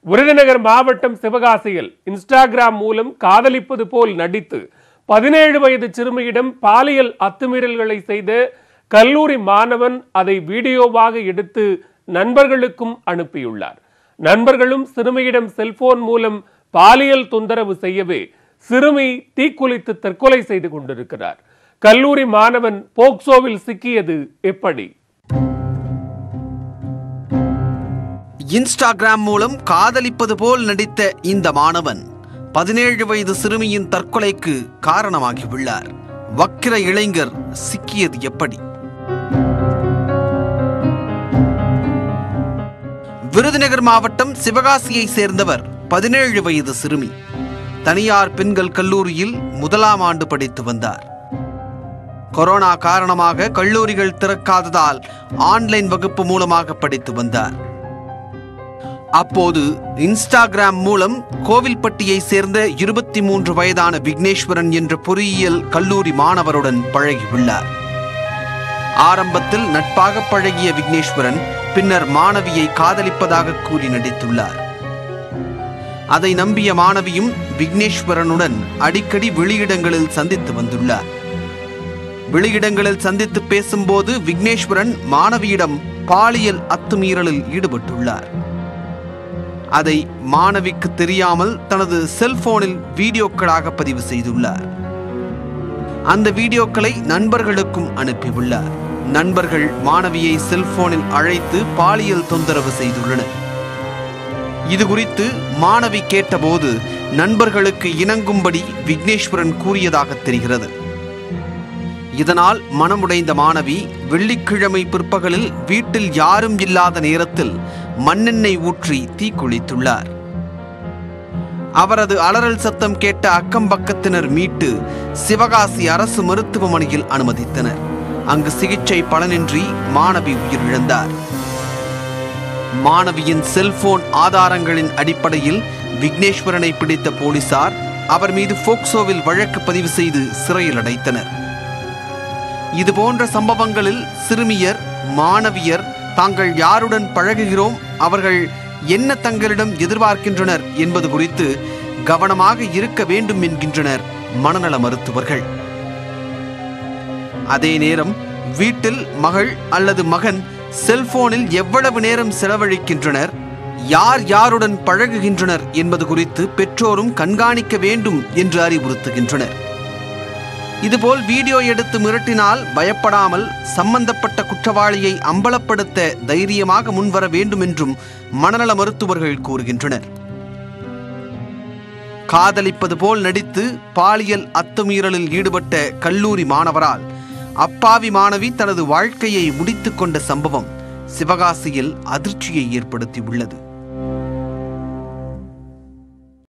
விருதுநகர் மாவட்டம் சிவகாசியில் இன்ஸ்டாகிராம் மூலம் காதலிப்பது போல் நடித்து பதினேழு வயது சிறுமியிடம் பாலியல் அத்துமீறல்களை செய்த கல்லூரி மாணவன் அதை வீடியோவாக எடுத்து நண்பர்களுக்கும் அனுப்பியுள்ளார் நண்பர்களும் சிறுமியிடம் செல்போன் மூலம் பாலியல் தொந்தரவு செய்யவே சிறுமி தீக்குளித்து தற்கொலை செய்து கொண்டிருக்கிறார் கல்லூரி மாணவன் போக்சோவில் சிக்கியது எப்படி இன்ஸ்டாகிராம் மூலம் காதலிப்பது போல் நடித்த இந்த மாணவன் பதினேழு வயது சிறுமியின் தற்கொலைக்கு காரணமாகியுள்ளார் வக்கிர இளைஞர் சிக்கியது எப்படி விருதுநகர் மாவட்டம் சிவகாசியை சேர்ந்தவர் பதினேழு வயது சிறுமி தனியார் பெண்கள் கல்லூரியில் முதலாம் ஆண்டு படித்து வந்தார் கொரோனா காரணமாக கல்லூரிகள் திறக்காததால் ஆன்லைன் வகுப்பு மூலமாக படித்து வந்தார் அப்போது இன்ஸ்டாகிராம் மூலம் கோவில்பட்டியை சேர்ந்த இருபத்தி மூன்று வயதான விக்னேஸ்வரன் என்ற பொறியியல் கல்லூரி மாணவருடன் பழகியுள்ளார் ஆரம்பத்தில் நட்பாக பழகிய விக்னேஸ்வரன் பின்னர் மாணவியை காதலிப்பதாக கூறி நடித்துள்ளார் அதை நம்பிய மாணவியும் விக்னேஸ்வரனுடன் அடிக்கடி வெளியிடங்களில் சந்தித்து வந்துள்ளார் வெளியிடங்களில் சந்தித்து பேசும்போது விக்னேஸ்வரன் மாணவியிடம் பாலியல் அத்துமீறலில் ஈடுபட்டுள்ளார் அதை மாணவிக்கு தெரியாமல் தனது செல்போனில் வீடியோக்களாக பதிவு செய்துள்ளார் அந்த வீடியோக்களை நண்பர்களுக்கும் அனுப்பியுள்ளார் நண்பர்கள் மாணவியை செல்போனில் அழைத்து பாலியல் தொந்தரவு செய்துள்ளனர் இது குறித்து மாணவி கேட்டபோது நண்பர்களுக்கு இணங்கும்படி விக்னேஸ்வரன் கூறியதாக தெரிகிறது இதனால் மனமுடைந்த மாணவி வெள்ளிக்கிழமை பிற்பகலில் வீட்டில் யாரும் இல்லாத நேரத்தில் மண்ணெண்ணெய் ஊற்றி தீக்குளித்துள்ளார் அவரது அலறல் சத்தம் கேட்ட அக்கம் பக்கத்தினர் மீட்டு சிவகாசி அரசு மருத்துவமனையில் அனுமதித்தனர் அங்கு சிகிச்சை பலனின்றி மாணவி உயிரிழந்தார் மாணவியின் செல்போன் ஆதாரங்களின் அடிப்படையில் விக்னேஸ்வரனை பிடித்த போலீசார் அவர் மீது போக்சோவில் வழக்கு பதிவு செய்து சிறையில் அடைத்தனர் இதுபோன்ற சம்பவங்களில் சிறுமியர் மாணவியர் தாங்கள் யாருடன் பழகுகிறோம் அவர்கள் என்ன தங்களிடம் எதிர்பார்க்கின்றனர் என்பது குறித்து கவனமாக இருக்க வேண்டும் என்கின்றனர் மனநல மருத்துவர்கள் அதே நேரம் வீட்டில் மகள் அல்லது மகன் செல்போனில் எவ்வளவு நேரம் செலவழிக்கின்றனர் யார் யாருடன் பழகுகின்றனர் என்பது குறித்து பெற்றோரும் கண்காணிக்க வேண்டும் என்று அறிவுறுத்துகின்றனர் இதுபோல் வீடியோ எடுத்து மிரட்டினால் பயப்படாமல் சம்பந்தப்பட்ட குற்றவாளியை அம்பலப்படுத்த தைரியமாக முன்வர வேண்டும் என்றும் மனநல மருத்துவர்கள் கூறுகின்றனர் காதலிப்பது போல் நடித்து பாலியல் அத்துமீறலில் ஈடுபட்ட கல்லூரி மாணவரால் அப்பாவி மாணவி தனது வாழ்க்கையை முடித்துக் கொண்ட சம்பவம் சிவகாசியில் அதிர்ச்சியை ஏற்படுத்தியுள்ளது